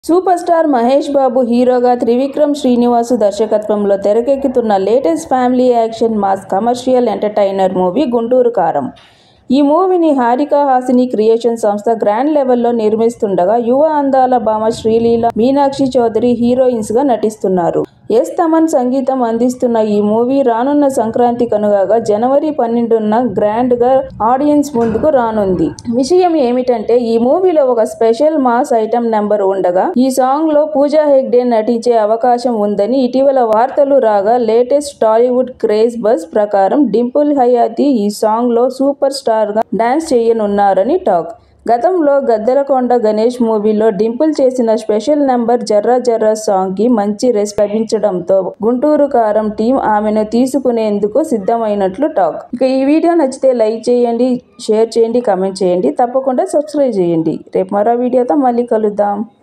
super star Mahesh బాబు హీరోగా త్రివిక్రమ్ శ్రీనివాస్ దర్శకత్వంలో తెరకెక్కుతున్న latest family action mass commercial entertainer movie Guntur Kaaram ఈ మూవీని హారిక హాసిని క్రియేషన్ సంస్థ గ్రాండ్ లెవెల్లో నిర్మిస్తుండగా యువ అందాల భామ శ్రీలీల మీనాక్షి చౌదరి హీరోయిన్స్ గా నటిస్తున్నారు ఎస్ తమన్ సంగీతం అందిస్తున్న ఈ మూవీ రానున్న సంక్రాంతి కనుగగా జనవరి పన్నెండున గ్రాండ్ గా ఆడియన్స్ ముందుకు రానుంది విషయం ఏమిటంటే ఈ మూవీలో ఒక స్పెషల్ మాస్ ఐటమ్ నెంబర్ ఉండగా ఈ సాంగ్ లో పూజా హెగ్డే నటించే అవకాశం ఉందని ఇటీవల వార్తలు రాగా లేటెస్ట్ టాలీవుడ్ క్రేజ్ బస్ ప్రకారం డింపుల్ హయాతి ఈ సాంగ్ లో సూపర్ స్టార్ గా డాన్స్ చేయనున్నారని టాక్ గతంలో గద్దెలకొండ గణేష్ మూవీలో డింపుల్ చేసిన special number Jarra Jarra song కి మంచి రెస్ లభించడంతో గుంటూరు కారం టీం ఆమెను తీసుకునేందుకు సిద్ధమైనట్లు టాక్ ఇక ఈ వీడియో నచ్చితే లైక్ చేయండి షేర్ చేయండి కామెంట్ చేయండి తప్పకుండా సబ్స్క్రైబ్ చేయండి రేపు మరో వీడియోతో మళ్ళీ కలుద్దాం